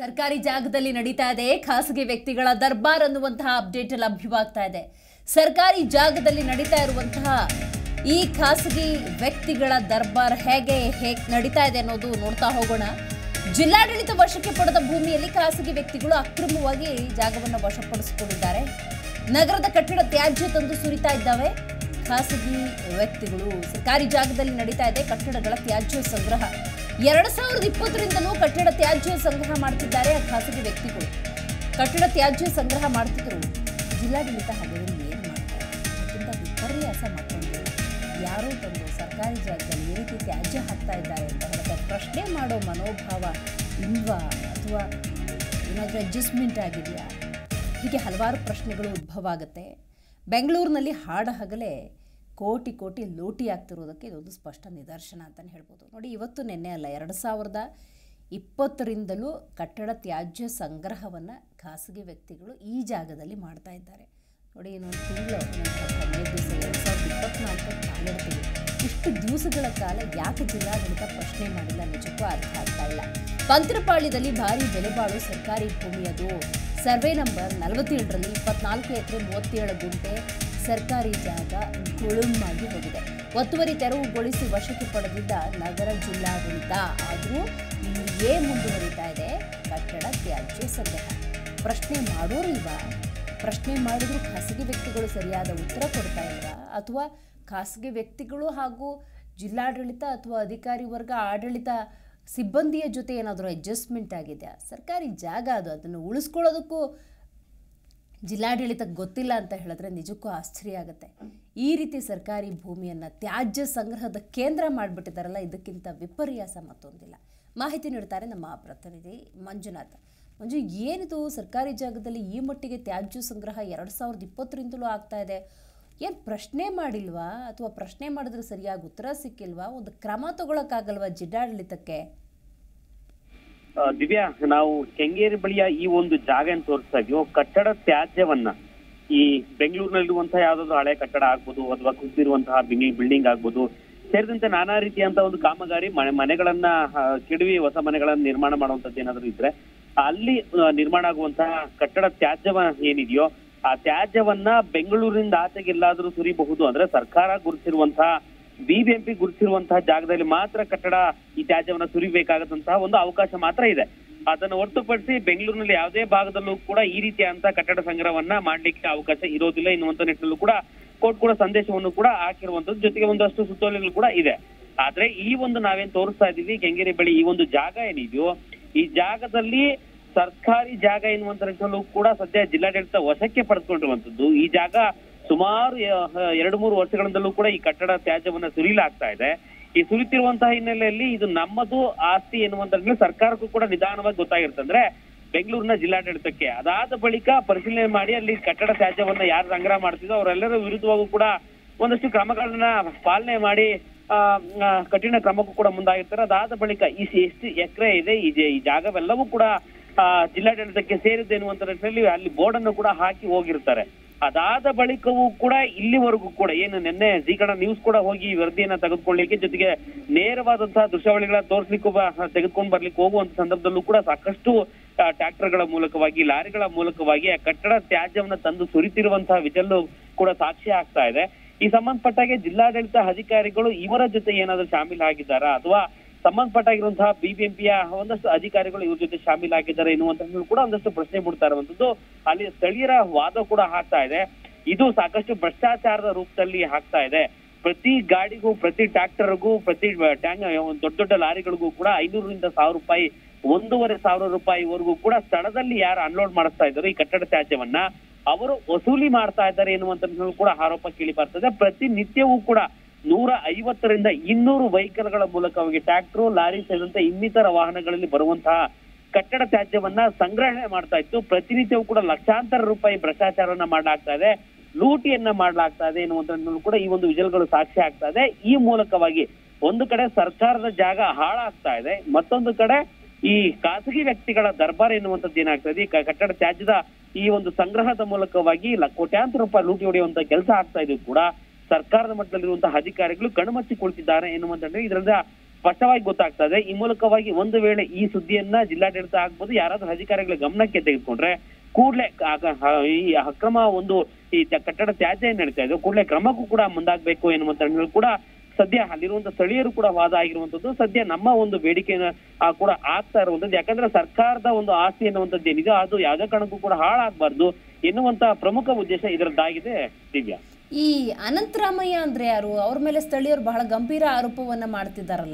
ಸರ್ಕಾರಿ ಜಾಗದಲ್ಲಿ ನಡೀತಾ ಇದೆ ಖಾಸಗಿ ವ್ಯಕ್ತಿಗಳ ದರ್ಬಾರ್ ಅನ್ನುವಂತಹ ಅಪ್ಡೇಟ್ ಲಭ್ಯವಾಗ್ತಾ ಇದೆ ಸರ್ಕಾರಿ ಜಾಗದಲ್ಲಿ ನಡೀತಾ ಇರುವಂತಹ ಈ ಖಾಸಗಿ ವ್ಯಕ್ತಿಗಳ ದರ್ಬಾರ್ ಹೇಗೆ ಹೇಗೆ ನಡೀತಾ ಇದೆ ಅನ್ನೋದು ನೋಡ್ತಾ ಹೋಗೋಣ ಜಿಲ್ಲಾಡಳಿತ ವಶಕ್ಕೆ ಪಡೆದ ಭೂಮಿಯಲ್ಲಿ ಖಾಸಗಿ ವ್ಯಕ್ತಿಗಳು ಅಕ್ರಮವಾಗಿ ಜಾಗವನ್ನು ವಶಪಡಿಸಿಕೊಂಡಿದ್ದಾರೆ ನಗರದ ಕಟ್ಟಡ ತ್ಯಾಜ್ಯ ತಂದು ಸುರಿತಾ ಇದ್ದಾವೆ ಖಾಸಗಿ ವ್ಯಕ್ತಿಗಳು ಸರ್ಕಾರಿ ಜಾಗದಲ್ಲಿ ನಡೀತಾ ಇದೆ ಕಟ್ಟಡಗಳ ತ್ಯಾಜ್ಯ ಸಂಗ್ರಹ ಎರಡ್ ಸಾವಿರದ ಇಪ್ಪತ್ತರಿಂದಲೂ ಕಟ್ಟಡ ತ್ಯಾಜ್ಯ ಸಂಗ್ರಹ ಮಾಡ್ತಿದ್ದಾರೆ ಆ ಖಾಸಗಿ ವ್ಯಕ್ತಿಗಳು ಕಟ್ಟಡ ತ್ಯಾಜ್ಯ ಸಂಗ್ರಹ ಮಾಡ್ತಿದ್ರು ಜಿಲ್ಲಾಡಳಿತ ಹಾಗಾದ್ರೆ ಏನು ಮಾಡ್ತಾರೆ ಅದಕ್ಕಿಂತ ವಿಪರ್ಯಾಸ ಮತ್ತೊಂದು ಯಾರೋ ತಂದು ಸರ್ಕಾರಿ ಜಾಗದಲ್ಲಿ ಈ ರೀತಿ ತ್ಯಾಜ್ಯ ಹಾಕ್ತಾ ಇದ್ದಾರೆ ಅಂತ ಹೇಳಿದ್ರೆ ಪ್ರಶ್ನೆ ಮಾಡೋ ಮನೋಭಾವ ಇಲ್ವಾ ಅಥವಾ ಏನಾದರೂ ಅಡ್ಜಸ್ಟ್ಮೆಂಟ್ ಆಗಿದೆಯಾ ಹೀಗೆ ಹಲವಾರು ಪ್ರಶ್ನೆಗಳು ಉದ್ಭವ ಆಗುತ್ತೆ ಬೆಂಗಳೂರಿನಲ್ಲಿ ಹಾಡ ಹಗಲೇ ಕೋಟಿ ಕೋಟಿ ಲೂಟಿ ಆಗ್ತಿರೋದಕ್ಕೆ ಇದೊಂದು ಸ್ಪಷ್ಟ ನಿದರ್ಶನ ಅಂತಲೇ ಹೇಳ್ಬೋದು ನೋಡಿ ಇವತ್ತು ನಿನ್ನೆ ಅಲ್ಲ ಎರಡು ಸಾವಿರದ ಇಪ್ಪತ್ತರಿಂದಲೂ ಕಟ್ಟಡ ತ್ಯಾಜ್ಯ ಸಂಗ್ರಹವನ್ನು ಖಾಸಗಿ ವ್ಯಕ್ತಿಗಳು ಈ ಜಾಗದಲ್ಲಿ ಮಾಡ್ತಾ ಇದ್ದಾರೆ ನೋಡಿ ಇನ್ನೊಂದು ತಿಂಗಳು ಹದಿನೈದು ದಿವಸ ಎರಡು ಸಾವಿರದ ಇಪ್ಪತ್ನಾಲ್ಕು ಕಾಲಿಡ್ತೀವಿ ಇಷ್ಟು ದಿವಸಗಳ ಕಾಲ ಯಾಕೆ ಜಿಲ್ಲಾಡಳಿತ ಪ್ರಶ್ನೆ ಮಾಡಿಲ್ಲ ನಿಜಕ್ಕೂ ಅರ್ಥ ಆಗ್ತಾ ಇಲ್ಲ ಪಂತ್ರಪಾಳ್ಯದಲ್ಲಿ ಭಾರಿ ಬೆಲೆ ಬಾಳೋ ಸರ್ಕಾರಿ ಭೂಮಿ ಅದು ಸರ್ವೆ ನಂಬರ್ ನಲವತ್ತೇಳರಲ್ಲಿ ಇಪ್ಪತ್ನಾಲ್ಕು ಎಕರೆ ಮೂವತ್ತೇಳು ಗುಂಟೆ ಸರ್ಕಾರಿ ಜಾಗ ಗುಳುಮಾಗಿ ಹೋಗಿದೆ ಒತ್ತುವರಿ ತೆರವುಗೊಳಿಸಿ ವಶಕ್ಕೆ ಪಡೆದಿದ್ದ ನಗರ ಜಿಲ್ಲಾಡಳಿತ ಆದರೂ ಇಲ್ಲಿಯೇ ಮುಂದುವರಿತಾ ಇದೆ ಕಟ್ಟಡ ತ್ಯಾಜ್ಯ ಸಂಗ್ರಹ ಪ್ರಶ್ನೆ ಮಾಡೋರಿಲ್ವಾ ಪ್ರಶ್ನೆ ಮಾಡಿದ್ರು ಖಾಸಗಿ ವ್ಯಕ್ತಿಗಳು ಸರಿಯಾದ ಉತ್ತರ ಕೊಡ್ತಾ ಇಲ್ವಾ ಅಥವಾ ಖಾಸಗಿ ವ್ಯಕ್ತಿಗಳು ಹಾಗೂ ಜಿಲ್ಲಾಡಳಿತ ಅಥವಾ ಅಧಿಕಾರಿ ವರ್ಗ ಆಡಳಿತ ಸಿಬ್ಬಂದಿಯ ಜೊತೆ ಏನಾದರೂ ಅಡ್ಜಸ್ಟ್ಮೆಂಟ್ ಆಗಿದೆಯಾ ಸರ್ಕಾರಿ ಜಾಗ ಅದು ಅದನ್ನು ಉಳಿಸ್ಕೊಳ್ಳೋದಕ್ಕೂ ಜಿಲ್ಲಾಡಳಿತಕ್ಕೆ ಗೊತ್ತಿಲ್ಲ ಅಂತ ಹೇಳಿದ್ರೆ ನಿಜಕ್ಕೂ ಆಶ್ಚರ್ಯ ಆಗುತ್ತೆ ಈ ರೀತಿ ಸರ್ಕಾರಿ ಭೂಮಿಯನ್ನು ತ್ಯಾಜ್ಯ ಸಂಗ್ರಹದ ಕೇಂದ್ರ ಮಾಡಿಬಿಟ್ಟಿದ್ದಾರಲ್ಲ ಇದಕ್ಕಿಂತ ವಿಪರ್ಯಾಸ ಮತ್ತೊಂದಿಲ್ಲ ಮಾಹಿತಿ ನೀಡ್ತಾರೆ ನಮ್ಮ ಪ್ರತಿನಿಧಿ ಮಂಜುನಾಥ್ ಮಂಜು ಏನಿದು ಸರ್ಕಾರಿ ಜಾಗದಲ್ಲಿ ಈ ಮಟ್ಟಿಗೆ ತ್ಯಾಜ್ಯ ಸಂಗ್ರಹ ಎರಡು ಸಾವಿರದ ಇಪ್ಪತ್ತರಿಂದಲೂ ಆಗ್ತಾ ಇದೆ ಏನು ಪ್ರಶ್ನೆ ಮಾಡಿಲ್ವಾ ಅಥವಾ ಪ್ರಶ್ನೆ ಮಾಡಿದ್ರೆ ಸರಿಯಾಗಿ ಉತ್ತರ ಸಿಕ್ಕಿಲ್ವಾ ಒಂದು ಕ್ರಮ ತಗೊಳಕ್ಕಾಗಲ್ವಾ ಜಿಲ್ಲಾಡಳಿತಕ್ಕೆ ಆ, ದಿವ್ಯಾ ನಾವು ಕೆಂಗೇರಿ ಬಳಿಯ ಈ ಒಂದು ಜಾಗ ಏನು ತೋರಿಸ್ತಾ ಇದೀವೋ ಕಟ್ಟಡ ತ್ಯಾಜ್ಯವನ್ನ ಈ ಬೆಂಗಳೂರಿನಲ್ಲಿರುವಂತಹ ಯಾವ್ದಾದ್ರು ಹಳೆ ಕಟ್ಟಡ ಆಗ್ಬೋದು ಅಥವಾ ಕುಸಿದಿರುವಂತಹ ಬಿಲ್ಡಿಂಗ್ ಆಗ್ಬೋದು ಸೇರಿದಂತೆ ನಾನಾ ರೀತಿಯಂತ ಒಂದು ಕಾಮಗಾರಿ ಮನೆ ಮನೆಗಳನ್ನ ಆ, ಕೆಡವಿ ಹೊಸ ಮನೆಗಳನ್ನ ನಿರ್ಮಾಣ ಮಾಡುವಂತದ್ದು ಏನಾದ್ರು ಇದ್ರೆ ಅಲ್ಲಿ ಆ, ನಿರ್ಮಾಣ ಆಗುವಂತಹ ಕಟ್ಟಡ ತ್ಯಾಜ್ಯವ ಏನಿದೆಯೋ ಆ ತ್ಯಾಜ್ಯವನ್ನ ಬೆಂಗಳೂರಿನಿಂದ ಆಚೆಗೆ ಎಲ್ಲಾದ್ರೂ ಸುರಿಬಹುದು ಅಂದ್ರೆ ಸರ್ಕಾರ ಗುರುತಿರುವಂತಹ ಬಿಬಿಎಂಪಿ ಗುರುತಿರುವಂತಹ ಜಾಗದಲ್ಲಿ ಮಾತ್ರ ಕಟ್ಟಡ ಈ ತ್ಯಾಜ್ಯವನ್ನ ಸುರಿಬೇಕಾಗದಂತಹ ಒಂದು ಅವಕಾಶ ಮಾತ್ರ ಇದೆ ಅದನ್ನು ಹೊರತುಪಡಿಸಿ ಬೆಂಗಳೂರಿನಲ್ಲಿ ಯಾವುದೇ ಭಾಗದಲ್ಲೂ ಕೂಡ ಈ ರೀತಿಯಾದಂತಹ ಕಟ್ಟಡ ಸಂಗ್ರಹವನ್ನ ಮಾಡ್ಲಿಕ್ಕೆ ಅವಕಾಶ ಇರೋದಿಲ್ಲ ಎನ್ನುವಂತ ನಿಟ್ಟಿನಲ್ಲೂ ಕೂಡ ಕೋರ್ಟ್ ಕೂಡ ಸಂದೇಶವನ್ನು ಕೂಡ ಹಾಕಿರುವಂತದ್ದು ಜೊತೆಗೆ ಒಂದಷ್ಟು ಸುತ್ತೋಲೆಗಳು ಕೂಡ ಇದೆ ಆದ್ರೆ ಈ ಒಂದು ನಾವೇನ್ ತೋರಿಸ್ತಾ ಇದೀವಿ ಕೆಂಗೇರಿ ಬಳಿ ಈ ಒಂದು ಜಾಗ ಏನಿದೆಯೋ ಈ ಜಾಗದಲ್ಲಿ ಸರ್ಕಾರಿ ಜಾಗ ಎನ್ನುವಂತ ನಿಟ್ಟಿನಲ್ಲೂ ಕೂಡ ಸದ್ಯ ಜಿಲ್ಲಾಡಳಿತ ವಶಕ್ಕೆ ಪಡೆದುಕೊಂಡಿರುವಂತದ್ದು ಈ ಜಾಗ ಸುಮಾರು ಎ- ಎರಡು ಮೂರು ವರ್ಷಗಳಿಂದಲೂ ಕೂಡ ಈ ಕಟ್ಟಡ ತ್ಯಾಜ್ಯವನ್ನ ಸುರಿಲಾಗ್ತಾ ಇದೆ ಈ ಸುರಿತಿರುವಂತಹ ಹಿನ್ನೆಲೆಯಲ್ಲಿ ಇದು ನಮ್ಮದು ಆಸ್ತಿ ಎನ್ನುವಂತ ನಿಟ್ಟಿನಲ್ಲಿ ಸರ್ಕಾರಕ್ಕೂ ಕೂಡ ನಿಧಾನವಾಗಿ ಗೊತ್ತಾಗಿರುತ್ತೆ ಅಂದ್ರೆ ಬೆಂಗಳೂರಿನ ಜಿಲ್ಲಾಡಳಿತಕ್ಕೆ ಅದಾದ ಬಳಿಕ ಪರಿಶೀಲನೆ ಮಾಡಿ ಅಲ್ಲಿ ಕಟ್ಟಡ ತ್ಯಾಜ್ಯವನ್ನ ಯಾರು ಸಂಗ್ರಹ ಮಾಡ್ತಿದ್ದೋ ಅವರೆಲ್ಲರ ವಿರುದ್ಧವಾಗೂ ಕೂಡ ಒಂದಷ್ಟು ಕ್ರಮಗಳನ್ನ ಪಾಲನೆ ಮಾಡಿ ಆ, ಆ, ಕಠಿಣ ಕ್ರಮಕ್ಕೂ ಕೂಡ ಮುಂದಾಗಿರ್ತಾರೆ ಅದಾದ ಬಳಿಕ ಈ ಸಿ- ಎಷ್ಟು ಎಕರೆ ಇದೆ ಈ ಜ- ಈ ಜಾಗವೆಲ್ಲವೂ ಕೂಡ ಆ, ಜಿಲ್ಲಾಡಳಿತಕ್ಕೆ ಸೇರಿದೆ ಎನ್ನುವಂತ ನಿಟ್ಟಿನಲ್ಲಿ ಅಲ್ಲಿ ಬೋರ್ಡ್ ಅನ್ನು ಕೂಡ ಹಾಕಿ ಹೋಗಿರ್ತಾರೆ ಅದಾದ ಬಳಿಕವೂ ಕೂಡ ಇಲ್ಲಿವರೆಗೂ ಕೂಡ ಏನು ನಿನ್ನೆ ಜಿ ಕನ್ನಡ ನ್ಯೂಸ್ ಕೂಡ ಹೋಗಿ ಈ ವರದಿಯನ್ನ ತೆಗೆದುಕೊಳ್ಳಿಕ್ಕೆ ಜೊತೆಗೆ ನೇರವಾದಂತಹ ದೃಶ್ಯಾವಳಿಗಳ ತೋರಿಸ್ಲಿಕ್ಕೂ ಬ- ತೆಗೆದುಕೊಂಡು ಬರ್ಲಿಕ್ಕೆ ಹೋಗುವಂತ ಸಂದರ್ಭದಲ್ಲೂ ಕೂಡ ಸಾಕಷ್ಟು ಆ, ಟ್ರ್ಯಾಕ್ಟರ್ಗಳ ಮೂಲಕವಾಗಿ ಲಾರಿಗಳ ಮೂಲಕವಾಗಿ ಆ ಕಟ್ಟಡ ತ್ಯಾಜ್ಯವನ್ನ ತಂದು ಸುರಿತಿರುವಂತಹ ವಿಜಲ್ಲು ಕೂಡ ಸಾಕ್ಷಿ ಆಗ್ತಾ ಇದೆ ಈ ಸಂಬಂಧಪಟ್ಟಾಗೆ ಜಿಲ್ಲಾಡಳಿತ ಅಧಿಕಾರಿಗಳು ಇವರ ಜೊತೆ ಏನಾದ್ರು ಶಾಮೀಲ್ ಆಗಿದ್ದಾರಾ ಅಥವಾ ಸಂಬಂಧಪಟ್ಟಾಗಿರುವಂತಹ ಬಿಬಿಎಂಪಿಯ ಒಂದಷ್ಟು ಅಧಿಕಾರಿಗಳು ಇವ್ರ ಜೊತೆ ಶಾಮೀಲ್ ಆಗಿದ್ದಾರೆ ಎನ್ನುವಂತ ಕೂಡ ಒಂದಷ್ಟು ಪ್ರಶ್ನೆ ಮೂಡ್ತಾ ಇರುವಂತದ್ದು ಅಲ್ಲಿ ಸ್ಥಳೀಯರ ವಾದ ಕೂಡ ಆಗ್ತಾ ಇದೆ ಇದು ಸಾಕಷ್ಟು ಭ್ರಷ್ಟಾಚಾರದ ರೂಪದಲ್ಲಿ ಆಗ್ತಾ ಇದೆ ಪ್ರತಿ ಗಾಡಿಗೂ ಪ್ರತಿ ಟ್ರ್ಯಾಕ್ಟರ್ಗೂ ಪ್ರತಿ ಟ್ಯಾಂಕ್ ದೊಡ್ಡ ದೊಡ್ಡ ಲಾರಿಗಳಿಗೂ ಕೂಡ ಐನೂರರಿಂದ ಸಾವಿರ ರೂಪಾಯಿ ಒಂದೂವರೆ ಸಾವಿರ ರೂಪಾಯಿವರೆಗೂ ಕೂಡ ಸ್ಥಳದಲ್ಲಿ ಯಾರು ಅನ್ಲೋಡ್ ಮಾಡಿಸ್ತಾ ಇದ್ದಾರೆ ಈ ಕಟ್ಟಡ ತ್ಯಾಜ್ಯವನ್ನ ಅವರು ವಸೂಲಿ ಮಾಡ್ತಾ ಇದ್ದಾರೆ ಎನ್ನುವಂತ ಕೂಡ ಆರೋಪ ಕೇಳಿ ಬರ್ತದೆ ಪ್ರತಿನಿತ್ಯವೂ ಕೂಡ ನೂರ ಐವತ್ತರಿಂದ ಇನ್ನೂರು ವೆಹಿಕಲ್ಗಳ ಮೂಲಕವಾಗಿ ಟ್ರ್ಯಾಕ್ಟರ್ ಲಾರಿ ಸೇರಿದಂತೆ ಇನ್ನಿತರ ವಾಹನಗಳಲ್ಲಿ ಬರುವಂತಹ ಕಟ್ಟಡ ತ್ಯಾಜ್ಯವನ್ನ ಸಂಗ್ರಹಣೆ ಮಾಡ್ತಾ ಇತ್ತು ಪ್ರತಿನಿತ್ಯವೂ ಕೂಡ ಲಕ್ಷಾಂತರ ರೂಪಾಯಿ ಭ್ರಷ್ಟಾಚಾರವನ್ನ ಮಾಡಲಾಗ್ತಾ ಇದೆ ಲೂಟಿಯನ್ನ ಮಾಡಲಾಗ್ತಾ ಇದೆ ಎನ್ನುವಂತ ಕೂಡ ಈ ಒಂದು ವಿಜಲ್ಗಳು ಸಾಕ್ಷಿ ಆಗ್ತಾ ಇದೆ ಈ ಮೂಲಕವಾಗಿ ಒಂದು ಕಡೆ ಸರ್ಕಾರದ ಜಾಗ ಹಾಳಾಗ್ತಾ ಇದೆ ಮತ್ತೊಂದು ಕಡೆ ಈ ಖಾಸಗಿ ವ್ಯಕ್ತಿಗಳ ದರ್ಬಾರ್ ಎನ್ನುವಂಥದ್ದು ಏನಾಗ್ತಾ ಇದೆ ಈ ಕ- ಕಟ್ಟಡ ತ್ಯಾಜ್ಯದ ಈ ಒಂದು ಸಂಗ್ರಹದ ಮೂಲಕವಾಗಿ ಲ- ಕೋಟ್ಯಾಂತರ ರೂಪಾಯಿ ಲೂಟಿ ಹೊಡೆಯುವಂತ ಕೆಲಸ ಆಗ್ತಾ ಇದೆ ಕೂಡ ಸರ್ಕಾರದ ಮಟ್ಟದಲ್ಲಿರುವಂತಹ ಅಧಿಕಾರಿಗಳು ಕಣ್ಮಚ್ಚಿ ಕುಳಿತಿದ್ದಾರೆ ಎನ್ನುವಂತ ಇದರಿಂದ ಸ್ಪಷ್ಟವಾಗಿ ಗೊತ್ತಾಗ್ತಾ ಇದೆ ಈ ಮೂಲಕವಾಗಿ ಒಂದು ವೇಳೆ ಈ ಸುದ್ದಿಯನ್ನ ಜಿಲ್ಲಾಡಳಿತ ಆಗ್ಬೋದು ಯಾರಾದ್ರೂ ಅಧಿಕಾರಿಗಳ ಗಮನಕ್ಕೆ ತೆಗೆದುಕೊಂಡ್ರೆ ಕೂಡಲೇ ಈ ಅಕ್ರಮ ಒಂದು ಈ ತ- ಕಟ್ಟಡ ತ್ಯಾಜ್ಯ ಏನ್ ನಡೀತಾ ಇದೆ ಕೂಡಲೇ ಕ್ರಮಕ್ಕೂ ಕೂಡ ಮುಂದಾಗಬೇಕು ಎನ್ನುವಂತ ನಿಟ್ಟಿನಲ್ಲಿ ಕೂಡ ಸದ್ಯ ಅಲ್ಲಿರುವಂತ ಸ್ಥಳೀಯರು ಕೂಡ ವಾದ ಆಗಿರುವಂತದ್ದು ಸದ್ಯ ನಮ್ಮ ಒಂದು ಬೇಡಿಕೆನ ಆ, ಕೂಡ ಆಗ್ತಾ ಇರುವಂತದ್ದು ಯಾಕಂದ್ರೆ ಸರ್ಕಾರದ ಒಂದು ಆಸ್ತಿ ಎನ್ನುವಂಥದ್ದು ಏನಿದೆ ಅದು ಯಾವುದೇ ಕಾರಣಕ್ಕೂ ಕೂಡ ಹಾಳಾಗಬಾರ್ದು ಎನ್ನುವಂತ ಪ್ರಮುಖ ಉದ್ದೇಶ ಇದರದ್ದಾಗಿದೆ ದಿವ್ಯಾ ಈ ಅನಂತರಾಮಯ್ಯ ಅಂದ್ರೆ ಯಾರು ಅವ್ರ ಮೇಲೆ ಸ್ಥಳೀಯರು ಬಹಳ ಗಂಭೀರ ಆರೋಪವನ್ನ ಮಾಡ್ತಿದ್ದಾರಲ್ಲ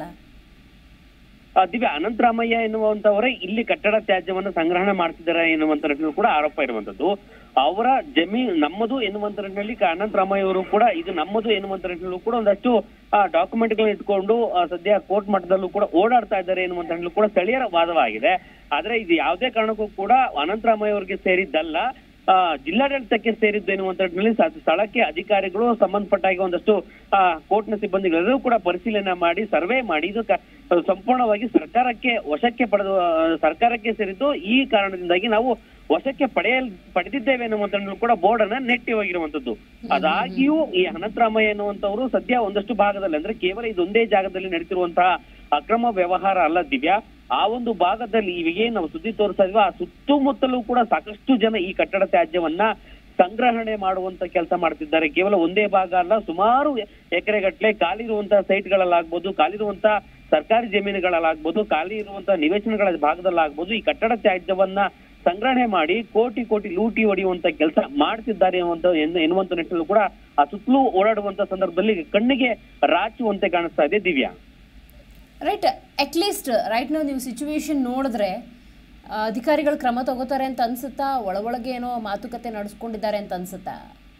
ಆ, ದಿವ್ಯಾ ಅನಂತರಾಮಯ್ಯ ಎನ್ನುವಂತವರೇ ಇಲ್ಲಿ ಕಟ್ಟಡ ತ್ಯಾಜ್ಯವನ್ನು ಸಂಗ್ರಹಣೆ ಮಾಡ್ತಿದ್ದಾರೆ ಎನ್ನುವಂತ ನಿಟ್ಟಿನಲ್ಲಿ ಕೂಡ ಆರೋಪ ಇರುವಂತದ್ದು ಅವರ ಜಮೀನು ನಮ್ಮದು ಎನ್ನುವಂತ ನಿಟ್ಟಿನಲ್ಲಿ ಕ- ಅನಂತರಾಮಯ್ಯ ಅವರು ಕೂಡ ಇದು ನಮ್ಮದು ಎನ್ನುವಂತ ನಿಟ್ಟಿನಲ್ಲೂ ಕೂಡ ಒಂದಷ್ಟು ಡಾಕ್ಯುಮೆಂಟ್ ಗಳನ್ನ ಇಟ್ಕೊಂಡು ಆ, ಸದ್ಯ ಕೋರ್ಟ್ ಮಟ್ಟದಲ್ಲೂ ಕೂಡ ಓಡಾಡ್ತಾ ಇದ್ದಾರೆ ಎನ್ನುವಂತ ನಿಟ್ಟಿನಲ್ಲಿ ಕೂಡ ಸ್ಥಳೀಯರ ವಾದವಾಗಿದೆ ಆದ್ರೆ ಇದು ಯಾವುದೇ ಕಾರಣಕ್ಕೂ ಕೂಡ ಅನಂತರಾಮಯ್ಯ ಅವರಿಗೆ ಸೇರಿದ್ದಲ್ಲ ಆ, ಜಿಲ್ಲಾಡಳಿತಕ್ಕೆ ಸೇರಿದ್ದು ಎನ್ನುವಂತ ನಿಟ್ಟಿನಲ್ಲಿ ಸ- ಸ್ಥಳಕ್ಕೆ ಅಧಿಕಾರಿಗಳು ಸಂಬಂಧಪಟ್ಟಾಗಿ ಒಂದಷ್ಟು ಆ, ಕೋರ್ಟ್ನ ಸಿಬ್ಬಂದಿಗಳೆಲ್ಲರೂ ಕೂಡ ಪರಿಶೀಲನೆ ಮಾಡಿ ಸರ್ವೆ ಮಾಡಿ ಇದು ಕ- ಸಂಪೂರ್ಣವಾಗಿ ಸರ್ಕಾರಕ್ಕೆ ವಶಕ್ಕೆ ಪಡೆದು ಆ, ಸರ್ಕಾರಕ್ಕೆ ಸೇರಿದ್ದು ಈ ಕಾರಣದಿಂದಾಗಿ ನಾವು ವಶಕ್ಕೆ ಪಡೆಯಲ್ ಪಡೆದಿದ್ದೇವೆ ಎನ್ನುವಂತ ಕೂಡ ಬೋರ್ಡ್ ಅನ್ನ ನೆಟ್ಟಿ ಹೋಗಿರುವಂತದ್ದು ಅದಾಗಿಯೂ ಈ ಅನಂತರಾಮಯ್ಯ ಎನ್ನುವಂತವರು ಸದ್ಯ ಒಂದಷ್ಟು ಭಾಗದಲ್ಲಿ ಅಂದ್ರೆ ಕೇವಲ ಇದೊಂದೇ ಜಾಗದಲ್ಲಿ ನಡೀತಿರುವಂತಹ ಅಕ್ರಮ ವ್ಯವಹಾರ ಅಲ್ಲ ದಿವ್ಯಾ ಆ ಒಂದು ಭಾಗದಲ್ಲಿ ಇವಿಗೆ ನಾವು ಸುದ್ದಿ ತೋರಿಸ್ತಾ ಇದ್ವಿ ಆ ಸುತ್ತಮುತ್ತಲೂ ಕೂಡ ಸಾಕಷ್ಟು ಜನ ಈ ಕಟ್ಟಡ ತ್ಯಾಜ್ಯವನ್ನ ಸಂಗ್ರಹಣೆ ಮಾಡುವಂತ ಕೆಲಸ ಮಾಡ್ತಿದ್ದಾರೆ ಕೇವಲ ಒಂದೇ ಭಾಗ ಅಲ್ಲ ಸುಮಾರು ಎಕರೆಗಟ್ಟಲೆ ಖಾಲಿ ಇರುವಂತಹ ಸೈಟ್ಗಳಲ್ಲಾಗ್ಬೋದು ಖಾಲಿ ಇರುವಂತಹ ಸರ್ಕಾರಿ ಜಮೀನುಗಳಲ್ಲಾಗ್ಬೋದು ಖಾಲಿ ಇರುವಂತಹ ನಿವೇಶನಗಳ ಭಾಗದಲ್ಲಾಗ್ಬೋದು ಈ ಕಟ್ಟಡ ತ್ಯಾಜ್ಯವನ್ನ ಸಂಗ್ರಹಣೆ ಮಾಡಿ ಕೋಟಿ ಕೋಟಿ ಲೂಟಿ ಹೊಡೆಯುವಂತ ಕೆಲಸ ಮಾಡ್ತಿದ್ದಾರೆ ಎನ್ನುವಂತ ಎನ್ನು- ಎನ್ನುವಂತ ನಿಟ್ಟಿನಲ್ಲೂ ಕೂಡ ಆ ಸುತ್ತಲೂ ಓಡಾಡುವಂತ ಸಂದರ್ಭದಲ್ಲಿ ಕಣ್ಣಿಗೆ ರಾಚುವಂತೆ ಕಾಣಿಸ್ತಾ ಇದೆ ದಿವ್ಯಾ ರೈಟ್ ಅಟ್ಲೀಸ್ಟ್ ರೈಟ್ ನಾವು ನೀವು ಸಿಚುವೇಶನ್ ನೋಡಿದ್ರೆ ಆ, ಅಧಿಕಾರಿಗಳು ಕ್ರಮ ತಗೋತಾರೆ ಅಂತ ಅನ್ಸುತ್ತಾ ಒಳಗೊಳಗೆ ಏನೋ ಮಾತುಕತೆ ನಡೆಸ್ಕೊಂಡಿದ್ದಾರೆ ಅಂತ ಅನ್ಸುತ್ತಾ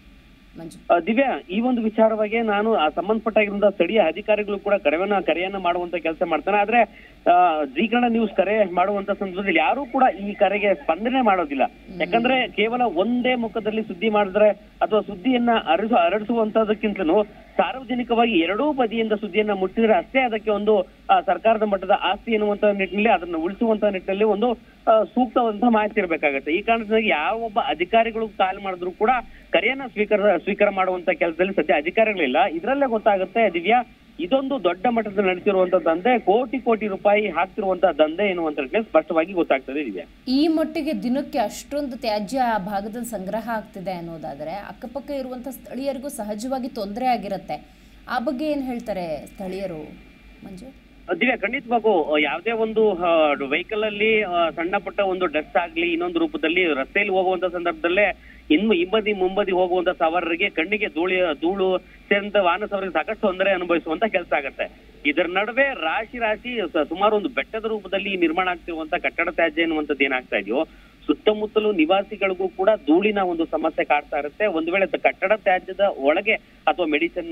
ಮಂಜು ಆ, ದಿವ್ಯಾ ಈ ಒಂದು ವಿಚಾರವಾಗಿ ನಾನು ಆ ಸಂಬಂಧಪಟ್ಟಾಗಿರುವಂತಹ ಸ್ಥಳೀಯ ಅಧಿಕಾರಿಗಳು ಕೂಡ ಕರೆವನ್ನ ಕರೆಯನ್ನ ಮಾಡುವಂತ ಕೆಲಸ ಮಾಡ್ತಾನೆ ಆದ್ರೆ ಆ, ಜೀ ಕನ್ನಡ ನ್ಯೂಸ್ ಕರೆ ಮಾಡುವಂತ ಸಂದರ್ಭದಲ್ಲಿ ಯಾರು ಕೂಡ ಈ ಕರೆಗೆ ಸ್ಪಂದನೆ ಮಾಡೋದಿಲ್ಲ ಯಾಕಂದ್ರೆ ಕೇವಲ ಒಂದೇ ಮುಖದಲ್ಲಿ ಸುದ್ದಿ ಮಾಡಿದ್ರೆ ಅಥವಾ ಸುದ್ದಿಯನ್ನ ಹರಡಿಸ ಹರಡಿಸುವಂತದಕ್ಕಿಂತಲೂ ಸಾರ್ವಜನಿಕವಾಗಿ ಎರಡೂ ಬದಿಯಿಂದ ಸುದ್ದಿಯನ್ನ ಮುಟ್ಟಿದ್ರೆ ಅಷ್ಟೇ ಅದಕ್ಕೆ ಒಂದು ಆ, ಸರ್ಕಾರದ ಮಟ್ಟದ ಆಸ್ತಿ ಎನ್ನುವಂತ ನಿಟ್ಟಿನಲ್ಲಿ ಅದನ್ನ ಉಳಿಸುವಂತ ನಿಟ್ಟಿನಲ್ಲಿ ಒಂದು ಆ, ಸೂಕ್ತವಾದಂತಹ ಮಾಹಿತಿ ಇರಬೇಕಾಗತ್ತೆ ಈ ಕಾರಣದಿಂದಾಗಿ ಯಾವೊಬ್ಬ ಅಧಿಕಾರಿಗಳು ಕಾಲ್ ಮಾಡಿದ್ರು ಕೂಡ ಕರೆಯನ್ನ ಸ್ವೀಕಾರ ಸ್ವೀಕಾರ ಮಾಡುವಂತ ಕೆಲಸದಲ್ಲಿ ಸದ್ಯ ಅಧಿಕಾರಿಗಳಿಲ್ಲ ಇದರಲ್ಲೇ ಗೊತ್ತಾಗುತ್ತೆ ದಿವ್ಯಾ ಇದೊಂದು ದೊಡ್ಡ ಮಟ್ಟದಲ್ಲಿ ನಡೆಸಿರುವಂತ ದಂಧೆ ಕೋಟಿ ಕೋಟಿ ರೂಪಾಯಿ ಹಾಕ್ತಿರುವಂತ ದಂಧೆ ಎನ್ನುವಂತ ನಿಟ್ಟಿನಲ್ಲಿ ಸ್ಪಷ್ಟವಾಗಿ ಗೊತ್ತಾಗ್ತದೆ ದಿವ್ಯಾ ಈ ಮಟ್ಟಿಗೆ ದಿನಕ್ಕೆ ಅಷ್ಟೊಂದು ತ್ಯಾಜ್ಯ ಆ ಭಾಗದಲ್ಲಿ ಸಂಗ್ರಹ ಆಗ್ತಿದೆ ಅನ್ನೋದಾದರೆ ಅಕ್ಕಪಕ್ಕ ಇರುವಂಥ ಸ್ಥಳೀಯರಿಗೂ ಸಹಜವಾಗಿ ತೊಂದರೆ ಆಗಿರುತ್ತೆ ಆ ಬಗ್ಗೆ ಏನು ಹೇಳ್ತಾರೆ ಸ್ಥಳೀಯರು ಮಂಜು ದಿವ್ಯಾ ಖಂಡಿತವಾಗೂ ಯಾವುದೇ ಒಂದು ವೆಹಿಕಲ್ ಅಲ್ಲಿ ಆ, ಸಣ್ಣ ಪುಟ್ಟ ಒಂದು ಡಸ್ಟ್ ಆಗ್ಲಿ ಇನ್ನೊಂದು ರೂಪದಲ್ಲಿ ರಸ್ತೆಯಲ್ಲಿ ಹೋಗುವಂತ ಸಂದರ್ಭದಲ್ಲೇ ಇನ್ನು ಹಿಂಬದಿ ಮುಂಬದಿ ಹೋಗುವಂತ ಸವಾರರಿಗೆ ಕಣ್ಣಿಗೆ ಧೂಳಿ ಧೂಳು ಸೇರಿದಂತ ವಾಹನ ಸವಾರರಿಗೆ ಸಾಕಷ್ಟು ತೊಂದರೆ ಅನುಭವಿಸುವಂತ ಕೆಲಸ ಆಗತ್ತೆ ಇದರ ನಡುವೆ ರಾಶಿ ರಾಶಿ ಸ- ಸುಮಾರು ಒಂದು ಬೆಟ್ಟದ ರೂಪದಲ್ಲಿ ನಿರ್ಮಾಣ ಆಗ್ತಿರುವಂತ ಕಟ್ಟಡ ತ್ಯಾಜ್ಯ ಎನ್ನುವಂಥದ್ದು ಏನಾಗ್ತಾ ಇದೆಯೋ ಸುತ್ತಮುತ್ತಲು ನಿವಾಸಿಗಳಿಗೂ ಕೂಡ ಧೂಳಿನ ಒಂದು ಸಮಸ್ಯೆ ಕಾಡ್ತಾ ಇರುತ್ತೆ ಒಂದು ವೇಳೆ ತ- ಕಟ್ಟಡ ತ್ಯಾಜ್ಯದ ಒಳಗೆ ಅಥವಾ ಮೆಡಿಸಿನ್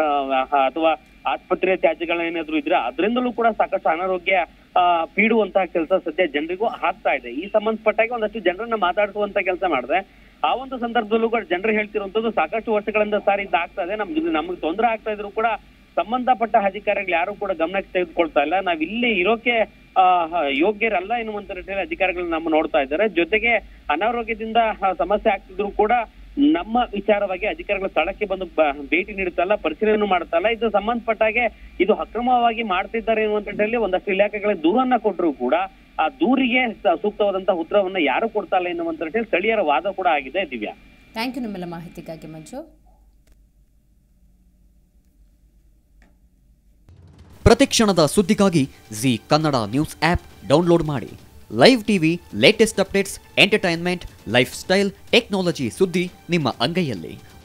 ಅಥವಾ ಆಸ್ಪತ್ರೆ ತ್ಯಾಜ್ಯಗಳೇನಾದ್ರೂ ಇದ್ರೆ ಅದರಿಂದಲೂ ಕೂಡ ಸಾಕಷ್ಟು ಅನಾರೋಗ್ಯ ಆ, ಪೀಡುವಂತಹ ಕೆಲಸ ಸದ್ಯ ಜನರಿಗೂ ಆಗ್ತಾ ಇದೆ ಈ ಸಂಬಂಧಪಟ್ಟಾಗ ಒಂದಷ್ಟು ಜನರನ್ನ ಮಾತಾಡಿಸುವಂತ ಕೆಲಸ ಮಾಡಿದೆ ಆ ಒಂದು ಸಂದರ್ಭದಲ್ಲೂ ಕೂಡ ಜನರು ಹೇಳ್ತಿರುವಂತದ್ದು ಸಾಕಷ್ಟು ವರ್ಷಗಳಿಂದ ಸಾರಿ ಇದಾಗ್ತಾ ಇದೆ ನಮ್ಗೆ ನಮ್ಗೆ ತೊಂದರೆ ಆಗ್ತಾ ಇದ್ರು ಕೂಡ ಸಂಬಂಧಪಟ್ಟ ಅಧಿಕಾರಿಗಳು ಯಾರು ಕೂಡ ಗಮನಕ್ಕೆ ತೆಗೆದುಕೊಳ್ತಾ ಇಲ್ಲ ನಾವ್ ಇಲ್ಲಿ ಇರೋಕೆ ಆ, ಹ- ಯೋಗ್ಯರಲ್ಲ ಎನ್ನುವಂತ ನಿಟ್ಟಿನಲ್ಲಿ ಅಧಿಕಾರಿಗಳು ನಮ್ಮ ನೋಡ್ತಾ ಇದ್ದಾರೆ ಜೊತೆಗೆ ಅನಾರೋಗ್ಯದಿಂದ ಆ, ಸಮಸ್ಯೆ ಆಗ್ತಿದ್ರು ಕೂಡ ನಮ್ಮ ವಿಚಾರವಾಗಿ ಅಧಿಕಾರಿಗಳು ಸ್ಥಳಕ್ಕೆ ಬಂದು ಬ- ಭೇಟಿ ನೀಡುತ್ತಲ್ಲ ಪರಿಶೀಲನೆ ಮಾಡುತ್ತಲ್ಲ ಇದು ಸಂಬಂಧಪಟ್ಟಾಗೆ ಇದು ಅಕ್ರಮವಾಗಿ ಮಾಡ್ತಿದ್ದಾರೆ ಎನ್ನುವಂತ ನಿಟ್ಟಿನಲ್ಲಿ ಒಂದಷ್ಟು ಇಲಾಖೆಗಳಿಗೆ ದೂರನ್ನ ಕೊಟ್ಟರು ಕೂಡ ಆ ದೂರಿಗೆ ಸ- ಸೂಕ್ತವಾದಂತಹ ಉತ್ತರವನ್ನ ಯಾರು ಕೊಡ್ತಾ ಇಲ್ಲ ಎನ್ನುವಂತ ನಿಟ್ಟಿನಲ್ಲಿ ಸ್ಥಳೀಯರ ವಾದ ಕೂಡ ಆಗಿದೆ ದಿವ್ಯಾ ಥ್ಯಾಂಕ್ ಯು ನಿಮ್ಮೆಲ್ಲ ಮಾಹಿತಿಗಾಗಿ ಮಂಜು ಪ್ರತಿಕ್ಷಣದ ಸುದ್ದಿಗಾಗಿ Zee Kannada news app download ಮಾಡಿ live TV latest updates entertainment lifestyle technology ಸುದ್ದಿ ನಿಮ್ಮ ಅಂಗೈಯಲ್ಲಿ